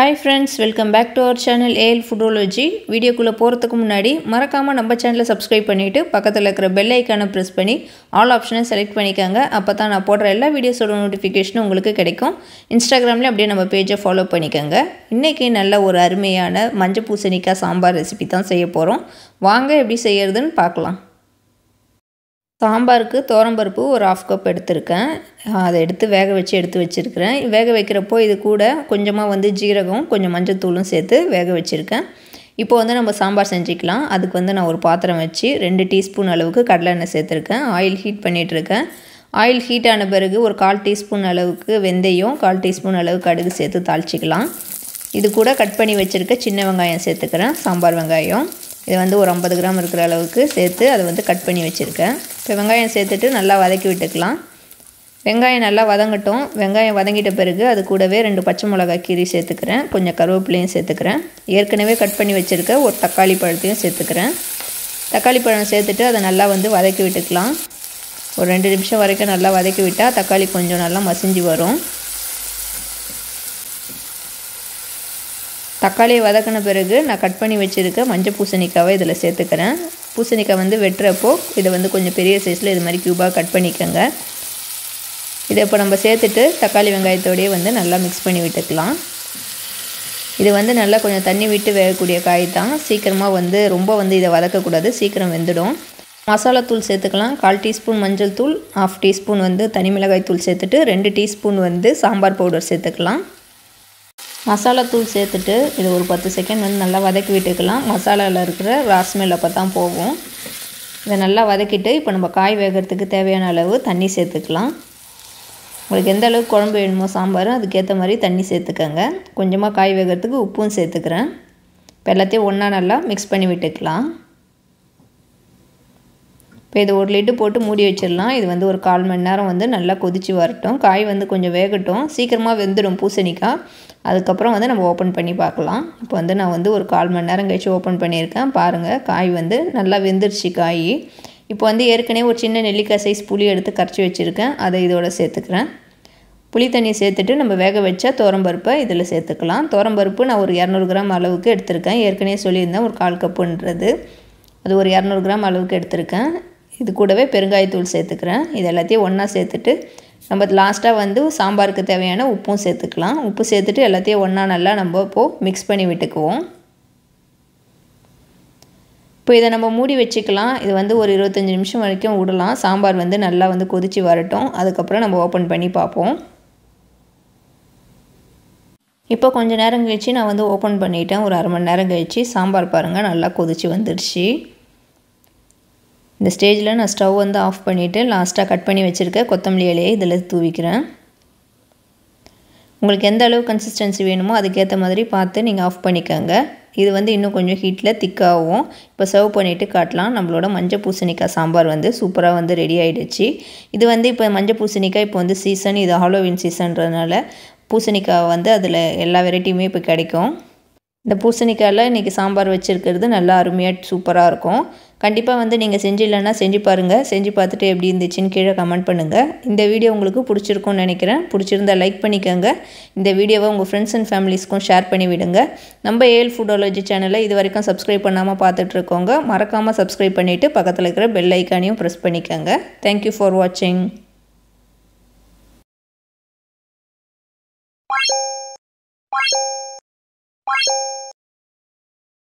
hi friends welcome back to our channel A L footology வீடியோக்குள்ளே போகிறதுக்கு முன்னாடி மறக்காமல் நம்ம சேனலை சப்ஸ்கிரைப் பண்ணிவிட்டு பக்கத்தில் இருக்கிற பெல் ஐக்கானை ப்ரெஸ் பண்ணி ஆல் ஆப்ஷனை செலக்ட் பண்ணிக்கோங்க அப்போ தான் நான் போடுற எல்லா வீடியோஸோட நோட்டிஃபிகேஷனும் உங்களுக்கு கிடைக்கும் இன்ஸ்டாகிராம்லேயும் அப்படியே நம்ம பேஜை ஃபாலோ பண்ணிக்கோங்க இன்றைக்கி நல்ல ஒரு அருமையான மஞ்சள் பூசணிக்காய் சாம்பார் ரெசிபி தான் செய்ய போகிறோம் வாங்க எப்படி செய்யறதுன்னு பார்க்கலாம் சாம்பாருக்கு தோரம்பருப்பு ஒரு ஆஃப் கப் எடுத்திருக்கேன் அதை எடுத்து வேக வச்சு எடுத்து வச்சுருக்கிறேன் வேக வைக்கிறப்போ இது கூட கொஞ்சமாக வந்து ஜீரகம் கொஞ்சம் மஞ்சள் தூளும் சேர்த்து வேக வச்சுருக்கேன் இப்போ வந்து நம்ம சாம்பார் செஞ்சுக்கலாம் அதுக்கு வந்து நான் ஒரு பாத்திரம் வச்சு ரெண்டு டீஸ்பூன் அளவுக்கு கடலை எண்ணெய் சேர்த்துருக்கேன் ஆயில் ஹீட் பண்ணிகிட்ருக்கேன் ஆயில் ஹீட் ஆன பிறகு ஒரு கால் டீஸ்பூன் அளவுக்கு வெந்தயம் கால் டீஸ்பூன் அளவுக்கு கடுகு சேர்த்து தாளிச்சிக்கலாம் இது கூட கட் பண்ணி வச்சுருக்க சின்ன வெங்காயம் சேர்த்துக்கிறேன் சாம்பார் வெங்காயம் இது வந்து ஒரு ஐம்பது கிராம் இருக்கிற அளவுக்கு சேர்த்து அதை வந்து கட் பண்ணி வச்சுருக்கேன் இப்போ வெங்காயம் சேர்த்துட்டு நல்லா வதக்கி விட்டுக்கலாம் வெங்காயம் நல்லா வதங்கட்டும் வெங்காயம் வதங்கிட்ட பிறகு அது கூடவே ரெண்டு பச்சை மிளகாய் கீரி சேர்த்துக்கிறேன் கொஞ்சம் கருவேப்பிலையும் சேர்த்துக்கிறேன் ஏற்கனவே கட் பண்ணி வச்சுருக்க ஒரு தக்காளி பழத்தையும் சேர்த்துக்கிறேன் தக்காளி பழம் சேர்த்துட்டு அதை நல்லா வந்து வதக்கி விட்டுக்கலாம் ஒரு ரெண்டு நிமிஷம் வரைக்கும் நல்லா வதக்கி விட்டால் தக்காளி கொஞ்சம் நல்லா மசிஞ்சு வரும் தக்காளியை வதக்கின பிறகு நான் கட் பண்ணி வச்சுருக்க மஞ்சள் பூசணிக்காவை இதில் சேர்த்துக்கிறேன் பூசணிக்காய் வந்து வெட்டுறப்போ இதை வந்து கொஞ்சம் பெரிய சைஸில் இது மாதிரி க்யூபாக கட் பண்ணிக்கோங்க இதை இப்போ நம்ம சேர்த்துட்டு தக்காளி வெங்காயத்தோடையே வந்து நல்லா மிக்ஸ் பண்ணி விட்டுக்கலாம் இது வந்து நல்லா கொஞ்சம் தண்ணி விட்டு வேகக்கூடிய காய் தான் சீக்கிரமாக வந்து ரொம்ப வந்து இதை வதக்கக்கூடாது சீக்கிரம் வெந்துடும் மசாலா தூள் சேர்த்துக்கலாம் கால் டீஸ்பூன் மஞ்சள் தூள் ஆஃப் டீஸ்பூன் வந்து தனி மிளகாய் தூள் சேர்த்துட்டு ரெண்டு டீஸ்பூன் வந்து சாம்பார் பவுடர் சேர்த்துக்கலாம் மசாலா தூள் சேர்த்துட்டு இது ஒரு பத்து செகண்ட் வந்து நல்லா வதக்கி விட்டுக்கலாம் மசாலாவில் இருக்கிற ராஸ்மெல் அப்போ தான் போகும் இதை நல்லா வதக்கிட்டு இப்போ நம்ம காய் வேகிறதுக்கு தேவையான அளவு தண்ணி சேர்த்துக்கலாம் உங்களுக்கு எந்த அளவுக்கு குழம்பு வேணுமோ சாம்பார் அதுக்கேற்ற மாதிரி தண்ணி சேர்த்துக்கோங்க கொஞ்சமாக காய் வேகிறதுக்கு உப்பும் சேர்த்துக்கிறேன் இப்போ எல்லாத்தையும் ஒன்றா நல்லா மிக்ஸ் பண்ணி விட்டுக்கலாம் இப்போ இது ஒரு லிட்டு போட்டு மூடி வச்சிடலாம் இது வந்து ஒரு கால் மணி நேரம் வந்து நல்லா கொதித்து வரட்டும் காய் வந்து கொஞ்சம் வேகட்டும் சீக்கிரமாக வெந்துடும் பூசணிக்காய் அதுக்கப்புறம் வந்து நம்ம ஓப்பன் பண்ணி பார்க்கலாம் இப்போ வந்து நான் வந்து ஒரு கால் மணி நேரம் கழிச்சு ஓப்பன் பண்ணியிருக்கேன் பாருங்கள் காய் வந்து நல்லா வெந்துருச்சு காய் இப்போ வந்து ஏற்கனவே ஒரு சின்ன நெல்லிக்காய் சைஸ் புளி எடுத்து கரைச்சி வச்சுருக்கேன் அதை இதோட சேர்த்துக்கிறேன் புளி தண்ணி சேர்த்துட்டு நம்ம வேக வச்ச தோரம்பருப்பை இதில் சேர்த்துக்கலாம் தோரம்பருப்பு நான் ஒரு இரநூறு கிராம் அளவுக்கு எடுத்திருக்கேன் ஏற்கனவே சொல்லியிருந்தேன் ஒரு கால் கப்புன்றது அது ஒரு இரநூறு கிராம் அளவுக்கு எடுத்திருக்கேன் இது கூடவே பெருங்காயத்தூள் சேர்த்துக்கிறேன் இது எல்லாத்தையும் ஒன்றா சேர்த்துட்டு நம்ம லாஸ்ட்டாக வந்து சாம்பாருக்கு தேவையான உப்பும் சேர்த்துக்கலாம் உப்பு சேர்த்துட்டு எல்லாத்தையும் ஒன்றா நல்லா நம்ம இப்போது மிக்ஸ் பண்ணி விட்டுக்குவோம் இப்போ இதை நம்ம மூடி வச்சுக்கலாம் இது வந்து ஒரு இருபத்தஞ்சி நிமிஷம் வரைக்கும் விடலாம் சாம்பார் வந்து நல்லா வந்து கொதித்து வரட்டும் அதுக்கப்புறம் நம்ம ஓப்பன் பண்ணி பார்ப்போம் இப்போ கொஞ்சம் நேரம் கழித்து நான் வந்து ஓப்பன் பண்ணிட்டேன் ஒரு அரை மணி நேரம் கழித்து சாம்பார் பாருங்கள் நல்லா கொதித்து வந்துடுச்சு இந்த ஸ்டேஜில் நான் ஸ்டவ் வந்து ஆஃப் பண்ணிவிட்டு லாஸ்ட்டாக கட் பண்ணி வச்சுருக்க கொத்தமல்லி இலையை இதில் தூவிக்கிறேன் உங்களுக்கு எந்த அளவு கன்சிஸ்டன்சி வேணுமோ அதுக்கேற்ற மாதிரி பார்த்து நீங்கள் ஆஃப் பண்ணிக்கோங்க இது வந்து இன்னும் கொஞ்சம் ஹீட்டில் திக்காகவும் இப்போ சர்வ் பண்ணிவிட்டு காட்டலாம் நம்மளோட மஞ்சள் பூசணிக்காய் சாம்பார் வந்து சூப்பராக வந்து ரெடி ஆகிடுச்சு இது வந்து இப்போ மஞ்சள் பூசணிக்காய் இப்போ வந்து சீசன் இது ஹாலோவின் சீசன்றதுனால பூசணிக்காய் வந்து அதில் எல்லா வெரைட்டியுமே இப்போ கிடைக்கும் இந்த பூசணிக்காயில் இன்றைக்கி சாம்பார் வச்சுருக்கிறது நல்லா அருமையாக சூப்பராக இருக்கும் கண்டிப்பாக வந்து நீங்கள் செஞ்சு இல்லைன்னா செஞ்சு பாருங்கள் செஞ்சு பார்த்துட்டு எப்படி இருந்துச்சுன்னு கீழே கமெண்ட் பண்ணுங்கள் இந்த வீடியோ உங்களுக்கு பிடிச்சிருக்கும்னு நினைக்கிறேன் பிடிச்சிருந்தா லைக் பண்ணிக்கோங்க இந்த வீடியோவை உங்கள் ஃப்ரெண்ட்ஸ் அண்ட் ஃபேமிலிஸ்க்கும் ஷேர் பண்ணி விடுங்க நம்ம ஏல் ஃபுட்டோலஜி சேனலை இது வரைக்கும் சப்ஸ்கிரைப் பண்ணாமல் பார்த்துட்ருக்கோங்க மறக்காமல் சப்ஸ்கிரைப் பண்ணிவிட்டு பக்கத்தில் இருக்கிற பெல் ஐக்கானையும் ப்ரெஸ் பண்ணிக்கோங்க தேங்க்யூ ஃபார் வாட்சிங்